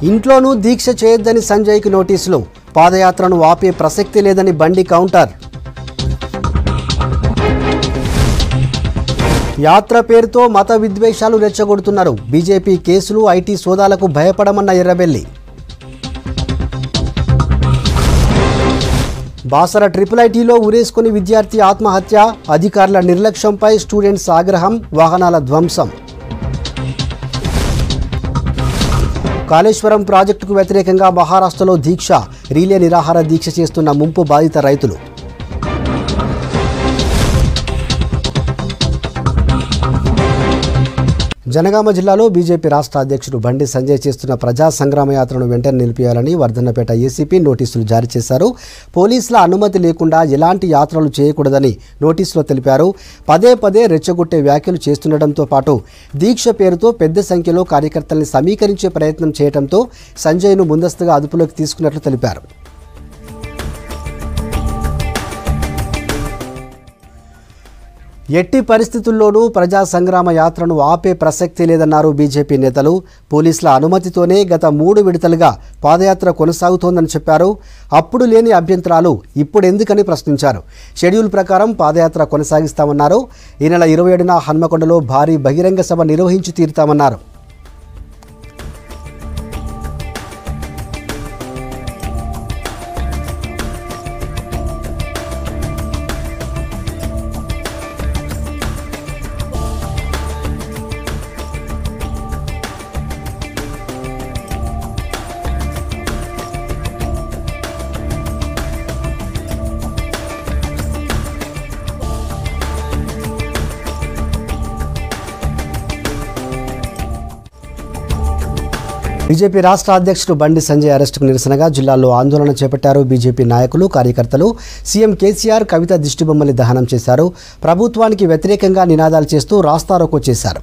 ఇంట్లోనూ దీక్ష చేయొద్దని సంజయ్కి నోటీసులు పాదయాత్రను ఆపే ప్రసక్తి లేదని బండి కౌంటర్ యాత్ర పేరుతో మత విద్వేషాలు రెచ్చగొడుతున్నారు బీజేపీ కేసులు ఐటీ సోదాలకు భయపడమన్న ఎర్రబెల్లి బాసర ట్రిపుల్ ఐటీలో ఉరేసుకుని విద్యార్థి ఆత్మహత్య అధికారుల నిర్లక్ష్యంపై స్టూడెంట్స్ ఆగ్రహం వాహనాల ధ్వంసం కాళేశ్వరం ప్రాజెక్టుకు వ్యతిరేకంగా మహారాష్ట్రలో దీక్ష రీలే నిరాహార దీక్ష చేస్తున్న ముంపు బాధిత రైతులు జనగామ జిల్లాలో బీజేపీ రాష్ట్ర అధ్యక్షుడు బండి సంజయ్ చేస్తున్న ప్రజా సంగ్రామ యాత్రను వెంటనే నిలిపియాలని వర్ధన్నపేట ఏసీపీ నోటీసులు జారీ చేశారు పోలీసుల అనుమతి లేకుండా ఎలాంటి యాత్రలు చేయకూడదని నోటీసులో తెలిపారు పదే పదే రెచ్చగొట్టే వ్యాఖ్యలు చేస్తుండటంతో పాటు దీక్ష పేరుతో పెద్ద సంఖ్యలో కార్యకర్తల్ని సమీకరించే ప్రయత్నం చేయడంతో సంజయ్ను ముందస్తుగా అదుపులోకి తీసుకున్నట్లు తెలిపారు ఎట్టి పరిస్థితుల్లోనూ ప్రజా సంగ్రామ యాత్రను ఆపే ప్రసక్తి లేదన్నారు బీజేపీ నేతలు పోలీసుల అనుమతితోనే గత మూడు విడతలుగా పాదయాత్ర కొనసాగుతోందని చెప్పారు అప్పుడు లేని అభ్యంతరాలు ఇప్పుడు ఎందుకని ప్రశ్నించారు షెడ్యూల్ ప్రకారం పాదయాత్ర కొనసాగిస్తామన్నారు ఈ నెల ఇరవై ఏడున హన్మకొండలో భారీ బహిరంగ సభ నిర్వహించి తీరుతామన్నారు బీజేపీ రాష్ట్ర అధ్యక్షుడు బండి సంజయ్ అరెస్టుకు నిరసనగా జిల్లాలో ఆందోళన చేపట్టారు బీజేపీ నాయకులు కార్యకర్తలు సీఎం కేసీఆర్ కవిత దిష్టిబొమ్మల్ని దహనం చేశారు ప్రభుత్వానికి వ్యతిరేకంగా నినాదాలు చేస్తూ రాస్తారోకో చేశారు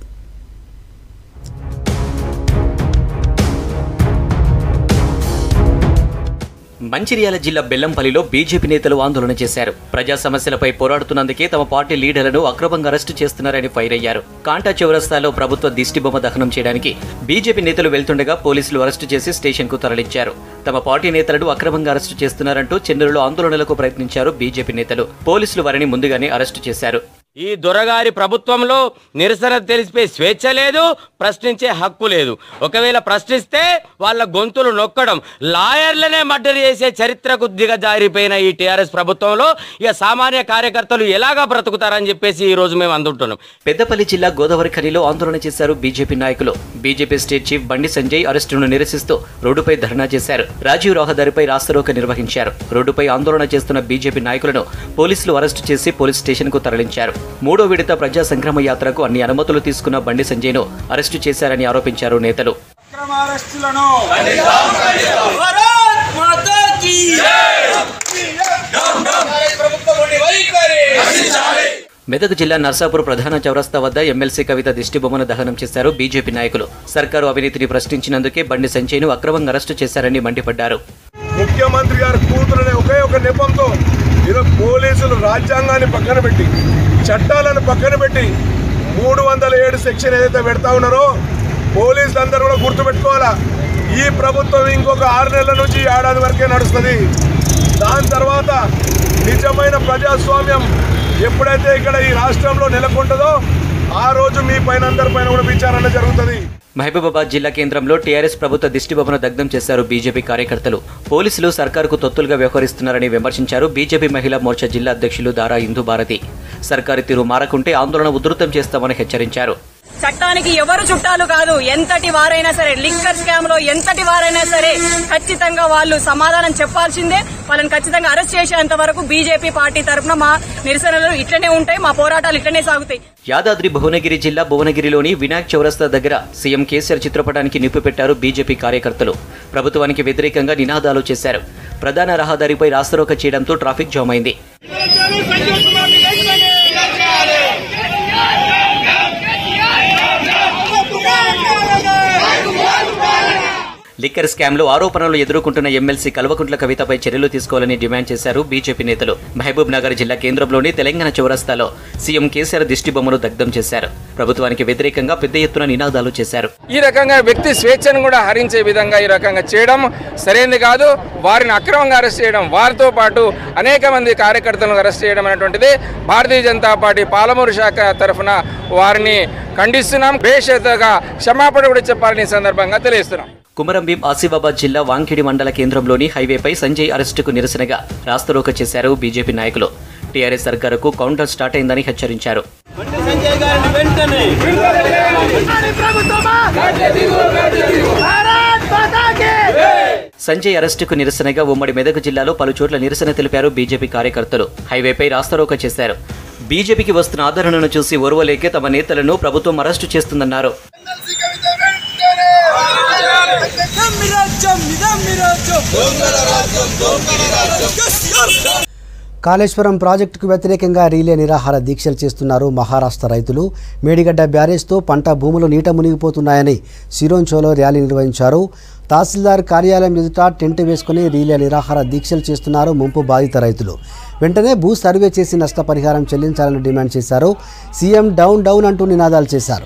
మంచిర్యాల జిల్లా బెల్లంపల్లిలో బీజేపీ నేతలు ఆందోళన చేశారు ప్రజా సమస్యలపై పోరాడుతున్నందుకే తమ పార్టీ లీడర్లను అక్రమంగా అరెస్టు చేస్తున్నారని ఫైర్ అయ్యారు కాంటా చౌరస్తాలో ప్రభుత్వ దిష్టిబొమ్మ దహనం చేయడానికి బీజేపీ నేతలు వెళ్తుండగా పోలీసులు అరెస్టు చేసి స్టేషన్కు తరలించారు తమ పార్టీ నేతలను అక్రమంగా అరెస్టు చేస్తున్నారంటూ చెన్నూరులో ఆందోళనలకు ప్రయత్నించారు బీజేపీ నేతలు పోలీసులు వారిని ముందుగానే అరెస్టు చేశారు ఈ దొరగారి ప్రభుత్వంలో నిరసన తెలిపే స్వేచ్ఛ లేదు ప్రశ్నించే హక్కు లేదు ఒకవేళ ప్రశ్నిస్తే వాళ్ళ గొంతులు నొక్కడం లాయర్లనే మర్డర్ చేసే చరిత్రకు దిగజారిపోయిన ఈ టీఆర్ఎస్ ప్రభుత్వంలో ఇక సామాన్య కార్యకర్తలు ఎలాగా బ్రతుకుతారని చెప్పేసి ఈ రోజు మేము అందుంటున్నాం పెద్దపల్లి జిల్లా గోదావరి ఖనిలో ఆందోళన చేశారు బీజేపీ నాయకులు బీజేపీ స్టేట్ చీఫ్ బండి సంజయ్ అరెస్టును నిరసిస్తూ రోడ్డుపై ధర్నా చేశారు రాజీవ్ రహదారిపై రాస్తారోక నిర్వహించారు రోడ్డుపై ఆందోళన చేస్తున్న బీజేపీ నాయకులను పోలీసులు అరెస్టు చేసి పోలీస్ స్టేషన్కు తరలించారు మూడో విడత ప్రజా సంగ్రామ యాత్రకు అన్ని అనుమతులు తీసుకున్న బండి సంజయ్ను అరెస్టు చేశారని ఆరోపించారు నేతలు అక్రమ అరెస్టులను భారత్ మాతా కీ ప్రభుత్వం నుండి వైఖరి మెదక్ జిల్లా నర్సాపూర్ ప్రధాన చౌరస్తా వద్ద ఎమ్మెల్సీ కవిత దిష్టిబొమ్మను దహనం చేశారు బీజేపీ నాయకులు సర్కారు అవినీతిని ప్రశ్నించినందుకే బండి సంజయ్ను అక్రమంగా అరెస్టు చేశారని మండిపడ్డారు ముఖ్యమంత్రి గారి కూతురనే ఒకే ఒక నెపంతో ఈరోజు పోలీసులు రాజ్యాంగాన్ని పక్కన పెట్టి చట్టాలను పక్కన పెట్టి మూడు వందల ఏడు సెక్షన్ ఏదైతే పెడతా ఉన్నారో పోలీసులందరూ కూడా గుర్తుపెట్టుకోవాలా ఈ ప్రభుత్వం ఇంకొక ఆరు నెలల నుంచి ఈ ఏడాది వరకే నడుస్తుంది దాని తర్వాత నిజమైన ప్రజాస్వామ్యం ఎప్పుడైతే ఇక్కడ ఈ రాష్ట్రంలో నెలకొంటుందో ఆ రోజు మీ పైన అందరి పైన కూడా విచారణ జరుగుతుంది మహబూబాబాద్ జిల్లా కేంద్రంలో టీఆర్ఎస్ ప్రభుత్వ దిష్టిబొమ్మను దగ్ధం చేశారు బీజేపీ కార్యకర్తలు పోలీసులు సర్కారుకు తొత్తులుగా వ్యవహరిస్తున్నారని విమర్శించారు బీజేపీ మహిళా మోర్చా జిల్లా అధ్యక్షులు దారా ఇందు భారతి సర్కారు తీరు మారకుంటే ఆందోళన ఉధృతం చేస్తామని హెచ్చరించారు చట్టానికి ఎవరు చుట్టాలు కాదు ఎంతటి వారైనా సరే లిక్కర్ స్కామ్ లో ఎంతటి వారైనా సరే ఖచ్చితంగా వాళ్ళు సమాధానం చెప్పాల్సిందే వాళ్ళని ఖచ్చితంగా అరెస్ట్ చేసేంత వరకు బీజేపీ పార్టీ తరఫున మా నిరసనలు ఇట్లనే ఉంటాయి మా పోరాటాలు ఇట్లనే సాగుతాయి యాదాద్రి భువనగిరి జిల్లా భువనగిరిలోని వినాయక్ చౌరస్తా దగ్గర సీఎం కేసీఆర్ చిత్రపటానికి నిప్పు పెట్టారు బీజేపీ కార్యకర్తలు ప్రభుత్వానికి వ్యతిరేకంగా నినాదాలు చేశారు ప్రధాన రహదారిపై రాస్తారోక చేయడంతో ట్రాఫిక్ జామ్ అయింది లిక్కర్ స్కామ్లో ఆరోపణలు ఎదుర్కొంటున్న ఎమ్మెల్సీ కల్వకుంట్ల కవితపై చర్యలు తీసుకోవాలని డిమాండ్ చేశారు బీజేపీ నేతలు మహబూబ్ నగర్ జిల్లా కేంద్రంలోని తెలంగాణ చౌరస్తాలో సీఎం కేసీఆర్ దిష్టిబొమ్మను దగ్ధం చేశారు ప్రభుత్వానికి వ్యతిరేకంగా పెద్ద ఎత్తున నినాదాలు చేశారు ఈ రకంగా వ్యక్తి స్వేచ్ఛను కూడా హరించే విధంగా ఈ రకంగా చేయడం సరైనది కాదు వారిని అక్రమంగా అరెస్ట్ చేయడం వారితో పాటు అనేక మంది కార్యకర్తలను అరెస్ట్ చేయడం అనేటువంటిది భారతీయ జనతా పార్టీ పాలమూరు శాఖ తరఫున వారిని ఖండిస్తున్నాం బేషరతుగా క్షమాపణ కూడా చెప్పాలని ఈ సందర్భంగా తెలియజేస్తున్నాం కుమరంభీం ఆసిఫాబాద్ జిల్లా వాంఖేడి మండల కేంద్రంలోని హైవేపై సంజయ్ అరెస్టుకు నిరసనగా రాస్తారోక చేశారు బీజేపీ నాయకులు టీఆర్ఎస్ సర్కారుకు కౌంటర్ స్టార్ట్ అయిందని హెచ్చరించారు సంజయ్ అరెస్టుకు నిరసనగా ఉమ్మడి మెదక్ జిల్లాలో పలు చోట్ల నిరసన తెలిపారు బీజేపీ కార్యకర్తలు హైవేపై రాస్తారోక చేశారు బీజేపీకి వస్తున్న ఆదరణను చూసి ఓర్వలేకే తమ నేతలను ప్రభుత్వం అరెస్టు చేస్తుందన్నారు కాళేశ్వరం ప్రాజెక్టుకు వ్యతిరేకంగా రీలే నిరాహార దీక్షలు చేస్తున్నారు మహారాష్ట్ర రైతులు మేడిగడ్డ బ్యారేజ్తో పంట భూములు నీట మునిగిపోతున్నాయని సిరోంచోలో ర్యాలీ నిర్వహించారు తహసీల్దార్ కార్యాలయం ఎదుట టెంట్ వేసుకుని రీలే నిరాహార దీక్షలు చేస్తున్నారు ముంపు బాధిత రైతులు వెంటనే భూ సర్వే చేసి నష్టపరిహారం చెల్లించాలని డిమాండ్ చేశారు సీఎం డౌన్ డౌన్ అంటూ నినాదాలు చేశారు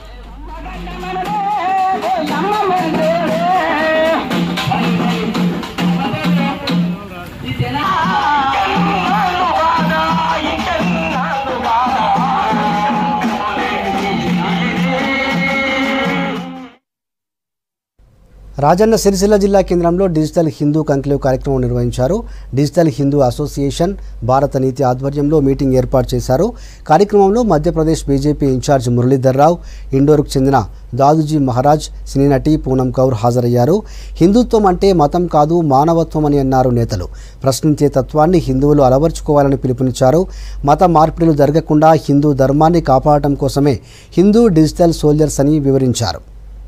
రాజన్న సిరిసిల్ల జిల్లా కేంద్రంలో డిజిటల్ హిందూ కంక్లేవ్ కార్యక్రమం నిర్వహించారు డిజిటల్ హిందూ అసోసియేషన్ భారత నీతి ఆధ్వర్యంలో మీటింగ్ ఏర్పాటు చేశారు కార్యక్రమంలో మధ్యప్రదేశ్ బీజేపీ ఇన్ఛార్జ్ మురళీధర్ రావు ఇండోర్కు చెందిన దాదుజీ మహారాజ్ సినీ నటి పూనం కౌర్ హాజరయ్యారు హిందుత్వం అంటే మతం కాదు మానవత్వం అని అన్నారు నేతలు ప్రశ్నించే తత్వాన్ని హిందువులు అలవర్చుకోవాలని పిలుపునిచ్చారు మత మార్పిడులు జరగకుండా హిందూ ధర్మాన్ని కాపాడటం కోసమే హిందూ డిజిటల్ సోల్జర్స్ అని వివరించారు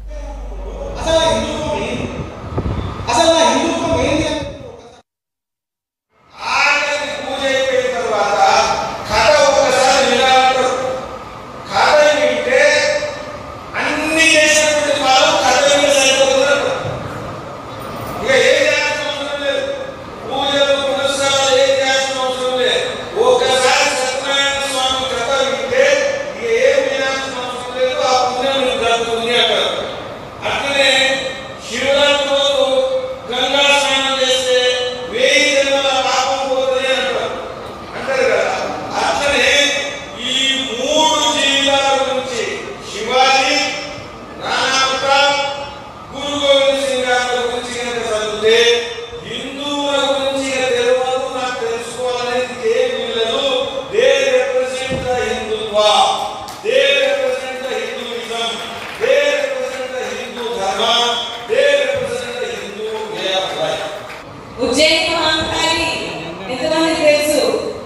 ఆఖరికి పూజ అయిపోయిన తర్వాత కథ ఒక్కసారి వినాలంటారు కథ వింటే అన్ని చేసినటువంటి వాళ్ళు కథ వింటే సరిపోతున్నారు ఇక ఏ చేయాల్సిన అవసరం లేదు పూజలు పునస్కారాలు ఏ చేయాల్సిన అవసరం లేదు ఒకసారి సత్యనారాయణ స్వామి కథ వింటే ఇక ఏం వినాల్సిన అవసరం లేదు ఆ పుణ్యం మీకు దక్కుతుంది అంటారు అట్లనే శివరాత్రి రోజు గంగా స్నానం చేస్తే వెయ్యి జన్మల పాపం పోతుంది అంటారు అంటారు కదా అట్లనే ఈ మూడు జీవితాల గురించి శివాజీ నానా ప్రతాప్ గురు గోవింద్ సింగ్ గారి గురించి కనుక చదివితే హిందువుల గురించి ఇక తెలియదు నాకు తెలుసుకోవాలనేది ఏం వీళ్ళదు they represent the Hindutva they represent the Hinduism they represent the Hindu dharma they represent the Hindu way of life Ujjaini Mahakali ఎంతమంది తెలుసు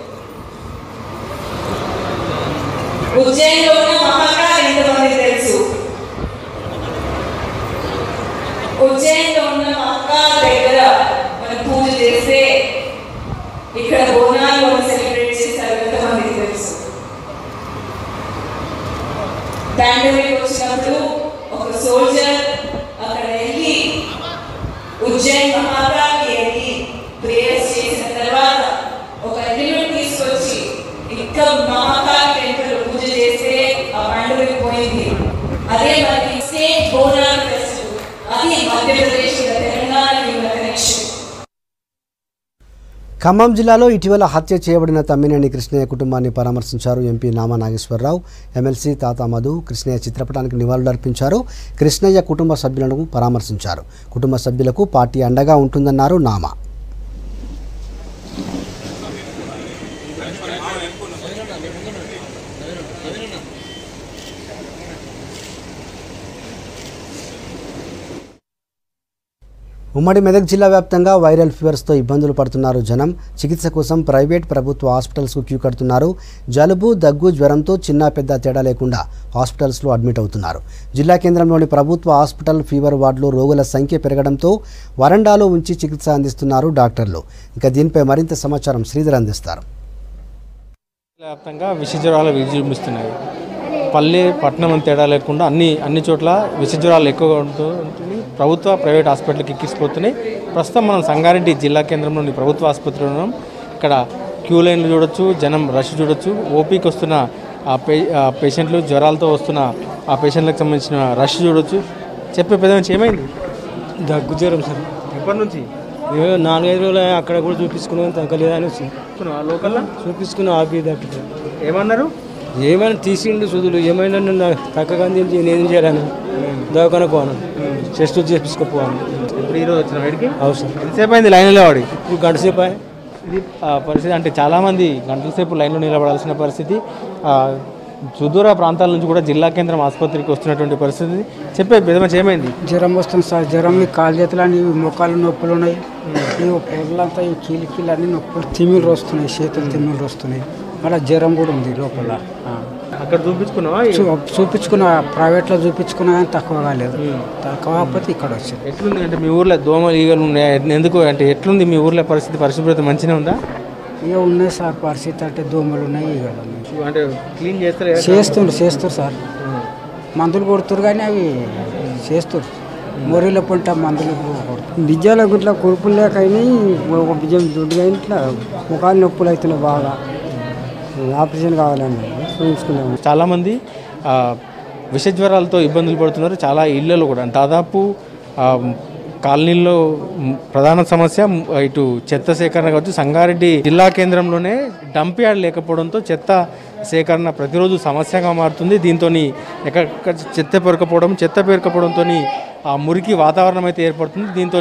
ఉజ్జయినిలో ఉన్న మహాకాళి ఎంతమంది తెలుసు ఉజ్జయినిలో ఉన్న మహాకాళి దగ్గర మనం పూజ చేస్తే ఇక్కడ బోనాలు మనం సెలబ్రేట్ చేస్తారు ఎంతమందికి తెలుసు పాండమిక్ వచ్చినప్పుడు ఒక సోల్జర్ అక్కడ వెళ్ళి ఉజ్జయిన్ మహాకాళి వెళ్ళి ప్రేయర్స్ చేసిన తర్వాత ఒక ఎలిమెంట్ తీసుకొచ్చి ఇంకా మహాకాళి టెంపుల్ పూజ చేస్తే ఆ పండుగ పోయింది అదే మరి స్టేట్ బోనాల్ ఫెస్ట్ అది మధ్యప్రదేశ్ ఇంకా తెలంగాణకి ఉన్న కనెక్షన్ ఖమ్మం జిల్లాలో ఇటీవల హత్య చేయబడిన తమ్మినేని కృష్ణయ్య కుటుంబాన్ని పరామర్శించారు ఎంపీ నామా నాగేశ్వరరావు ఎమ్మెల్సీ తాతా మధు కృష్ణయ్య చిత్రపటానికి నివాళులర్పించారు కృష్ణయ్య కుటుంబ సభ్యులను పరామర్శించారు కుటుంబ సభ్యులకు పార్టీ అండగా ఉంటుందన్నారు నామా ఉమ్మడి మెదక్ జిల్లా వ్యాప్తంగా వైరల్ ఫీవర్స్తో ఇబ్బందులు పడుతున్నారు జనం చికిత్స కోసం ప్రైవేట్ ప్రభుత్వ హాస్పిటల్స్కు క్యూ కడుతున్నారు జలుబు దగ్గు జ్వరంతో చిన్న పెద్ద తేడా లేకుండా హాస్పిటల్స్లో అడ్మిట్ అవుతున్నారు జిల్లా కేంద్రంలోని ప్రభుత్వ హాస్పిటల్ ఫీవర్ వార్డులో రోగుల సంఖ్య పెరగడంతో వరండాలో ఉంచి చికిత్స అందిస్తున్నారు డాక్టర్లు ఇక దీనిపై మరింత సమాచారం శ్రీధర్ అందిస్తారు వ్యాప్తంగా విష జ్వరాలు విజృంభిస్తున్నాయి పల్లె పట్టణం అని తేడా లేకుండా అన్ని అన్ని చోట్ల విష జ్వరాలు ఎక్కువగా ఉంటూ ఉంటుంది ప్రభుత్వ ప్రైవేట్ హాస్పిటల్కి ఎక్కిసిపోతున్నాయి ప్రస్తుతం మనం సంగారెడ్డి జిల్లా కేంద్రంలోని ప్రభుత్వ ఆసుపత్రిలో ఉన్నాం ఇక్కడ క్యూ లైన్లు చూడొచ్చు జనం రష్ చూడొచ్చు ఓపీకి వస్తున్న ఆ పే ఆ పేషెంట్లు జ్వరాలతో వస్తున్న ఆ పేషెంట్లకు సంబంధించిన రష్ చూడొచ్చు చెప్పే పెద్ద మనిషి ఏమైంది దగ్గు జ్వరం సార్ ఎప్పటి నుంచి ఏ నాలుగైదు రోజులు అక్కడ కూడా చూపించుకున్నాం తగ్గలేదని వచ్చి లోకల్లా చూపించుకున్న ఆపి తగ్గితే ఏమన్నారు ఏమైనా తీసిండు సుదులు ఏమైనా నిన్న తగ్గగా నేను చేయాలని దవాఖాన పోను చెస్ట్ చేపించుకోపోవాలి ఇప్పుడు ఈరోజు వచ్చిన వాడికి అవసరం ఎంతసేపు అయింది లైన్లో వాడి ఇప్పుడు గంట సేపు అయ్యా. ఇది ఆ, పరిస్థితి అంటే చాలామంది గంటల సేపు లైన్లో నిలబడాల్సిన పరిస్థితి ఆ, సుదూర ప్రాంతాల నుంచి కూడా జిల్లా కేంద్రం ఆసుపత్రికి వస్తున్నటువంటి పరిస్థితి చెప్పే పెద్దమంచి ఏమైంది జ్వరం వస్తుంది సార్ జ్వరం ఈ కాలు చేతులు అని మొక్కలు నొప్పులు ఉన్నాయి ఈ పొరలంతా ఈ కీలు కీలు అన్ని నొప్పులు తిమ్మిలు వస్తున్నాయి చేతులు తిమ్మిలు వస్తున్నాయి మళ్ళీ జ్వరం కూడా ఉంది లోపల ఆ. అక్కడ చూపించుకున్నావా చూ- చూపించుకున్న ప్రైవేట్లో చూపించుకున్నా కానీ తక్కువ కాలేదు తక్కువ కాకపోతే ఇక్కడ వచ్చింది ఎట్లుంది అంటే మీ ఊర్లో దోమలు ఈగలు ఉన్నాయి ఎందుకు అంటే ఎట్లుంది మీ ఊర్లో పరిస్థితి పరిశుభ్రత మంచిగా ఉందా ఇక ఉన్నాయి సార్ పరిస్థితి అంటే దోమలు ఉన్నాయి ఈగలు ఉన్నాయి అంటే క్లీన్ చేస్తారు చేస్తుండ్రు చేస్తారు సార్ మందులు కొడుతురు కానీ అవి చేస్తారు మొరీల పంట మందులు కొడుతురు బిజ్జాల గుట్ల కురుపులు లేక అయినాయి ఒక బిజ్జం దుడ్డుగా ఇట్లా ముఖాలు నొప్పులు అవుతున్నాయి బాగా ఆపరేషన్ కావాలండి చూపించుకున్నాము చాలామంది ఆ, విష జ్వరాలతో ఇబ్బందులు పడుతున్నారు చాలా ఇళ్లలో కూడా దాదాపు ఆ, కాలనీల్లో మ్, ప్రధాన సమస్య మ్, ఇటు చెత్త సేకరణ కావచ్చు సంగారెడ్డి జిల్లా కేంద్రంలోనే డంప్ యార్డ్ లేకపోవడంతో చెత్త సేకరణ ప్రతిరోజు సమస్యగా మారుతుంది దీంతో ఎక్కడ చెత్త పేరుకపోవడం చెత్త పేరుకపోవడంతో ఆ మురికి వాతావరణం అయితే ఏర్పడుతుంది దీంతో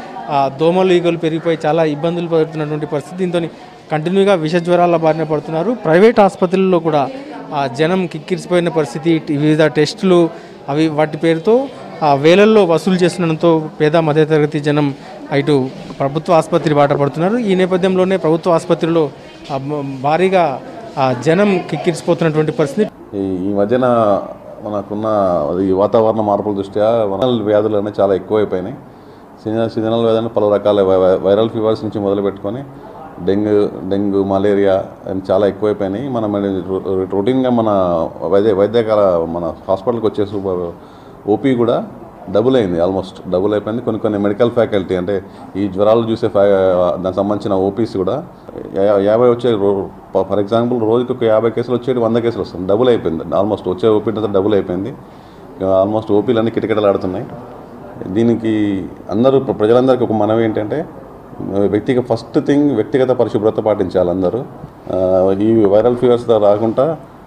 దోమలు ఈగలు పెరిగిపోయి చాలా ఇబ్బందులు పడుతున్నటువంటి పరిస్థితి దీంతో కంటిన్యూగా విష జ్వరాల బారిన పడుతున్నారు ప్రైవేట్ ఆసుపత్రుల్లో కూడా ఆ జనం కిక్కిరిసిపోయిన పరిస్థితి టి- వివిధ టెస్టులు అవి వాటి పేరుతో ఆ వేలల్లో వసూలు చేస్తుండడంతో పేద మధ్యతరగతి జనం ఇటు ప్రభుత్వ ఆసుపత్రి బాట పడుతున్నారు ఈ నేపథ్యంలోనే ప్రభుత్వ ఆసుపత్రిలో ఆ మ- భారీగా ఆ జనం కిక్కిరిసిపోతున్నటువంటి పరిస్థితి ఈ ఈ మధ్యన మనకున్న ఈ వాతావరణ మార్పుల దృష్ట్యా వనరల్ వ్యాధులు అనేవి చాలా ఎక్కువైపోయినాయి సీజనల్ సీజనల్ వ్యాధులు పలు రకాల వై- వై- వైరల్ ఫీవర్స్ నుంచి మొదలు పెట్టుకొని డెంగ్యూ డెంగ్యూ మలేరియా అని చాలా ఎక్కువైపోయినాయి మనం రొ- రొటీన్గా మన వైద్య వైద్యకాల మన హాస్పిటల్కి వచ్చే సూపర్ ఓపీ కూడా డబుల్ అయింది ఆల్మోస్ట్ డబుల్ అయిపోయింది కొన్ని కొన్ని మెడికల్ ఫ్యాకల్టీ అంటే ఈ జ్వరాలు చూసే ఫ్యా దానికి సంబంధించిన ఓపీస్ కూడా యా- యాభై వచ్చే ఫర్ ఎగ్జాంపుల్ రోజుకి ఒక యాభై కేసులు వచ్చేది వంద కేసులు వస్తుంది డబుల్ అయిపోయింది ఆల్మోస్ట్ వచ్చే ఓపీ అంతా డబుల్ అయిపోయింది ఆల్మోస్ట్ ఓపీలు అన్నీ కిటకిటలాడుతున్నాయి దీనికి అందరూ ప్ర- ప్రజలందరికీ ఒక మనవి ఏంటంటే వ్యక్తిగత ఫస్ట్ థింగ్ వ్యక్తిగత పరిశుభ్రత పాటించాలి అందరూ ఆ, ఈ వైరల్ ఫీవర్స్ రాకుండా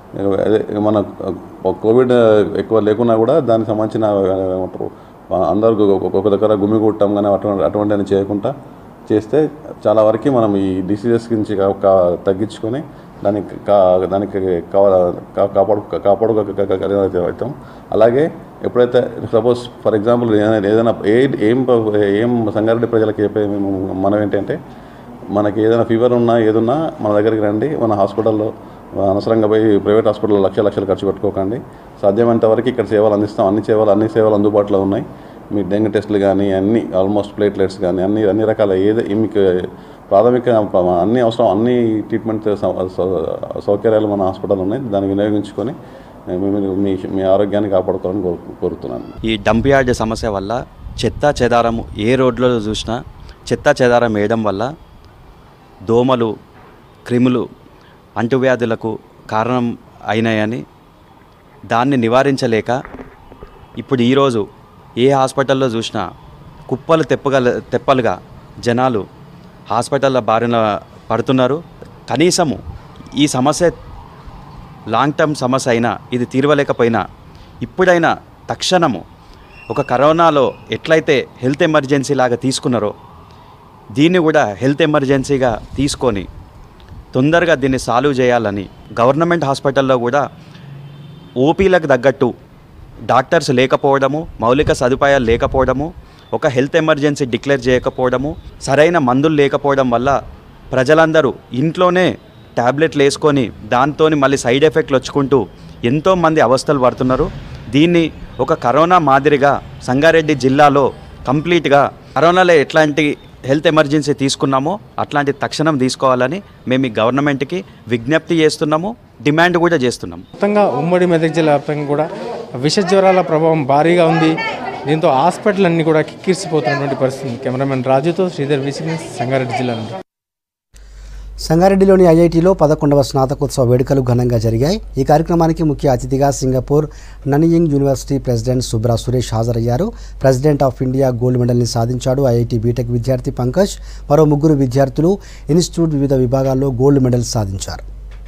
అదే మన కోవిడ్ ఎక్కువ లేకున్నా కూడా దానికి సంబంధించిన ఏమంటారు అందరూ ఒక- ఒక దగ్గర గుమిగూడటం కానీ అటువంటి అటువంటివి చేయకుండా చేస్తే చాలా వరకు మనం ఈ డిసీజెస్ నుంచి కా- కా- తగ్గించుకొని దానికి కా దానికి కావా కా- కాపాడు కాపాడుకోగలుగుతాం అలాగే ఎప్పుడైతే సపోజ్ ఫర్ ఎగ్జాంపుల్ ఏదైనా ఏ ఏం ఏం సంగారెడ్డి ప్రజలకు చెప్పే మేము మనం ఏంటంటే మనకి ఏదైనా ఫీవర్ ఉన్నా ఏదున్నా మన దగ్గరికి రండి మన హాస్పిటల్లో అనవసరంగా పోయి ప్రైవేట్ హాస్పిటల్లో లక్ష లక్షలు ఖర్చు పెట్టుకోకండి సాధ్యమైనంత వరకు ఇక్కడ సేవలు అందిస్తాం అన్ని సేవలు అన్ని సేవలు అందుబాటులో ఉన్నాయి మీ డెంగ్యూ టెస్టులు కానీ అన్ని ఆల్మోస్ట్ ప్లేట్లెట్స్ కానీ అన్ని అన్ని రకాల ఏది మీకు ప్రాథమిక అన్ని అవసరం అన్ని ట్రీట్మెంట్ సౌ- సౌ- సౌకర్యాలు మన హాస్పిటల్ ఉన్నాయి దాన్ని వినియోగించుకొని మీ- మీ మీ ఆరోగ్యాన్ని కాపాడుకోవాలని కోరు- కోరుతున్నాను ఈ డంప్ యార్డ్ సమస్య వల్ల చెత్త చెదారం ఏ రోడ్లో చూసినా చెత్త చెదారం వేయడం వల్ల దోమలు క్రిములు అంటువ్యాధులకు కారణం అయినాయని దాన్ని నివారించలేక ఇప్పుడు ఈరోజు ఏ హాస్పిటల్లో చూసినా కుప్పలు తెప్పగల తెప్పలుగా జనాలు హాస్పిటల్ల బారిన పడుతున్నారు కనీసము ఈ సమస్య లాంగ్ టర్మ్ సమస్య అయినా ఇది తీరవలేకపోయినా ఇప్పుడైనా తక్షణము ఒక కరోనాలో ఎట్లయితే హెల్త్ ఎమర్జెన్సీ లాగా తీసుకున్నారో దీన్ని కూడా హెల్త్ ఎమర్జెన్సీగా తీసుకొని తొందరగా దీన్ని సాల్వ్ చేయాలని గవర్నమెంట్ హాస్పిటల్లో కూడా ఓపీలకు తగ్గట్టు డాక్టర్స్ లేకపోవడము మౌలిక సదుపాయాలు లేకపోవడము ఒక హెల్త్ ఎమర్జెన్సీ డిక్లేర్ చేయకపోవడము సరైన మందులు లేకపోవడం వల్ల ప్రజలందరూ ఇంట్లోనే ట్యాబ్లెట్లు వేసుకొని దాంతో మళ్ళీ సైడ్ ఎఫెక్ట్లు వచ్చుకుంటూ ఎంతోమంది అవస్థలు పడుతున్నారు దీన్ని ఒక కరోనా మాదిరిగా సంగారెడ్డి జిల్లాలో కంప్లీట్గా కరోనాలో ఎట్లాంటి హెల్త్ ఎమర్జెన్సీ తీసుకున్నామో అట్లాంటి తక్షణం తీసుకోవాలని మేము ఈ గవర్నమెంట్కి విజ్ఞప్తి చేస్తున్నాము డిమాండ్ కూడా చేస్తున్నాము మొత్తంగా ఉమ్మడి మెదక్ జిల్లా వ్యాప్తంగా కూడా విష జ్వరాల ప్రభావం భారీగా ఉంది దీంతో హాస్పిటల్ అన్ని కూడా కిక్కిరిసిపోతున్నటువంటి పరిస్థితి కెమెరామెన్ రాజుతో శ్రీధర్ విసిగి సంగారెడ్డి జిల్లా నుండి సంగారెడ్డిలోని ఐఐటిలో పదకొండవ స్నాతకోత్సవ వేడుకలు ఘనంగా జరిగాయి ఈ కార్యక్రమానికి ముఖ్య అతిథిగా Singapore Nanyang university president Subra Suresh హాజరయ్యారు ప్రెసిడెంట్ ఆఫ్ ఇండియా గోల్డ్ మెడల్ని సాధించాడు ఐఐటి బీటెక్ విద్యార్థి పంకజ్ మరో ముగ్గురు విద్యార్థులు ఇన్స్టిట్యూట్ వివిధ విభాగాల్లో గోల్డ్ మెడల్ సాధించారు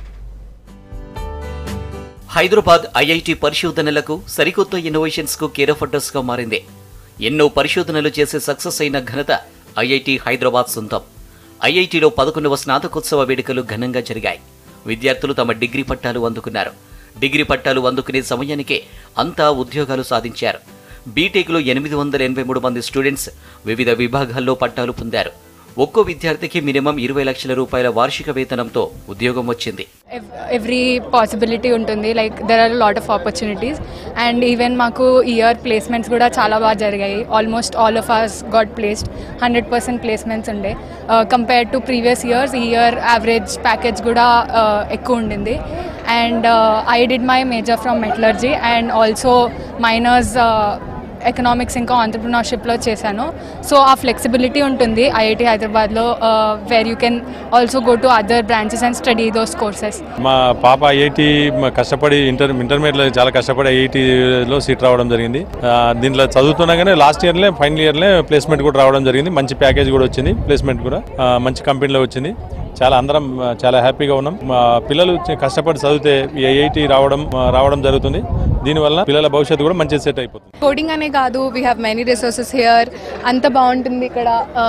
హైదరాబాద్ ఐఐటి పరిశోధనలకు సరికొత్త ఇన్నోవేషన్స్ కు కేర్ ఆఫ్ అడ్రస్ గా మారింది ఎన్నో పరిశోధనలు చేసి సక్సెస్ అయిన ఘనత ఐఐటి హైదరాబాద్ సొంతం ఐఐటిలో పదకొండవ స్నాతకోత్సవ వేడుకలు ఘనంగా జరిగాయి విద్యార్థులు తమ డిగ్రీ పట్టాలు అందుకున్నారు డిగ్రీ పట్టాలు అందుకునే సమయానికే అంతా ఉద్యోగాలు సాధించారు బీటెక్లో ఎనిమిది వందల ఎనభై మూడు మంది స్టూడెంట్స్ వివిధ విభాగాల్లో పట్టాలు పొందారు ఒక్కో విద్యార్థికి మినిమం ఇరవై లక్షల రూపాయల వార్షిక వేతనంతో ఉద్యోగం వచ్చింది ఎవ్రీ పాసిబిలిటీ ఉంటుంది like there are lot of opportunities and even మాకు ఇయర్ ప్లేస్మెంట్స్ కూడా చాలా బాగా జరిగాయి almost all of us got placed hundred percent placements ఉండే కంపేర్ టు ప్రీవియస్ ఇయర్స్ ఈ ఇయర్ యావరేజ్ ప్యాకేజ్ కూడా uh, ఎక్కువ ఉండింది and I did my major from metallurgy and also minors economics ఇంకా ఆంటర్ప్రినర్షిప్లో చేశాను సో ఆ ఫ్లెక్సిబిలిటీ ఉంటుంది ఐఐటి హైదరాబాద్లో where you can also go to other branches and study those courses మా పాప ఐఐటి కష్టపడి ఇంటర్ ఇంటర్మీడియట్లో చాలా కష్టపడి ఐఐటిలో సీట్ రావడం జరిగింది ఆ, దీంట్లో చదువుతున్నాగానే లాస్ట్ ఇయర్లే ఫైనల్ ఇయర్లే ప్లేస్మెంట్ కూడా రావడం జరిగింది మంచి ప్యాకేజ్ కూడా వచ్చింది ప్లేస్మెంట్ కూడా ఆ, మంచి కంపెనీలో వచ్చింది చాలా అందరం ఆ, చాలా హ్యాపీగా ఉన్నాం మా పిల్లలు చ- కష్టపడి చదివితే ఈ ఐఐటి రావడం ఆ, రావడం జరుగుతుంది దీనివల్ల పిల్లల భవిష్యత్తు కూడా మంచి సెట్ అయిపోతుంది కోడింగ్ అనే కాదు we have many resources here అంత బాగుంటుంది ఇక్కడ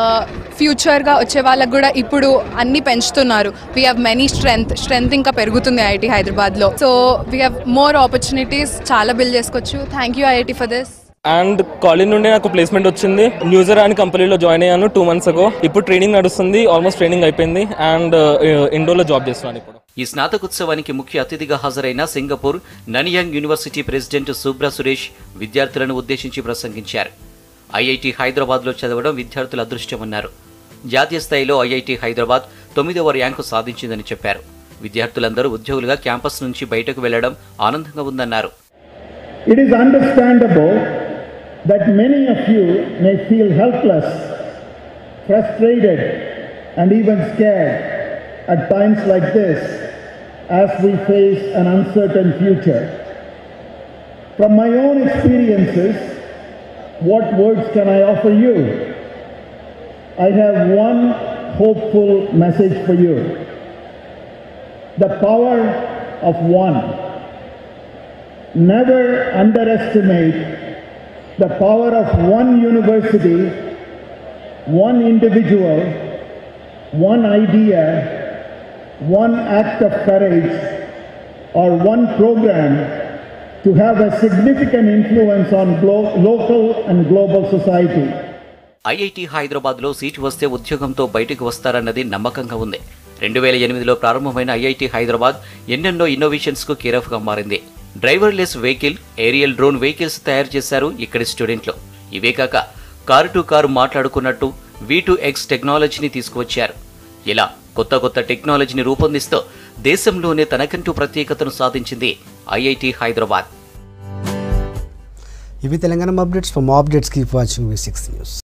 ఫ్యూచర్గా వచ్చే వాళ్ళకి కూడా ఇప్పుడు అన్ని పెంచుతున్నారు we have many strength strength ఇంకా పెరుగుతుంది ఐఐటి హైదరాబాద్లో so we have more opportunities చాలా బిల్డ్ చేసుకోవచ్చు thank you IIT for this and college నుండి నాకు ప్లేస్మెంట్ వచ్చింది న్యూజర్ అని కంపెనీలో జాయిన్ అయ్యాను టూ మంత్స్ అగో ఇప్పుడు ట్రైనింగ్ నడుస్తుంది ఆల్మోస్ట్ ట్రైనింగ్ అయిపోయింది అండ్ ఇండోలో జాబ్ చేస్తున్నాను ఇప్పుడు ఈ స్నాతకోత్సవానికి ముఖ్య అతిథిగా హాజరైన Singapore Nanyang university president Subra Suresh విద్యార్థులను ఉద్దేశించి ప్రసంగించారు ఐఐటి హైదరాబాద్లో చదవడం విద్యార్థుల అదృష్టమన్నారు జాతీయ స్థాయిలో ఐఐటి హైదరాబాద్ తొమ్మిదవ ర్యాంకు సాధించిందని చెప్పారు విద్యార్థులందరూ ఉద్యోగులుగా క్యాంపస్ నుంచి బయటకు వెళ్లడం ఆనందంగా ఉందన్నారు It is understandable that many of you may feel helpless, frustrated, and even scared at times like this as we face an uncertain future. From my own experiences, what words can I offer you? I have one hopeful message for you. The power of one. Never underestimate the power of one university, one individual, one idea, one act of courage, or one program to have a significant influence on glo- local and global society. IIT హైదరాబాద్లో సీటు వస్తే ఉద్యోగంతో బయటకు వస్తారన్నది నమ్మకంగా ఉంది రెండు వేల ఎనిమిదిలో ప్రారంభమైన ఐఐటి హైదరాబాద్ ఎన్నెన్నో ఇన్నోవేషన్స్కు కేరఫ్గా మారింది driverless vehicle aerial drone vehicles తయారు చేశారు ఇక్కడి స్టూడెంట్లు ఇవే కాక కారు టు కారు మాట్లాడుకున్నట్టు వి టు ఎక్స్ టెక్నాలజీని తీసుకువచ్చారు ఇలా కొత్త కొత్త టెక్నాలజీని రూపొందిస్తూ దేశంలోనే తనకంటూ ప్రత్యేకతను సాధించింది ఐఐటి హైదరాబాద్ ఇవి తెలంగాణ అప్డేట్స్ ఫర్ మా updates keep watching V six news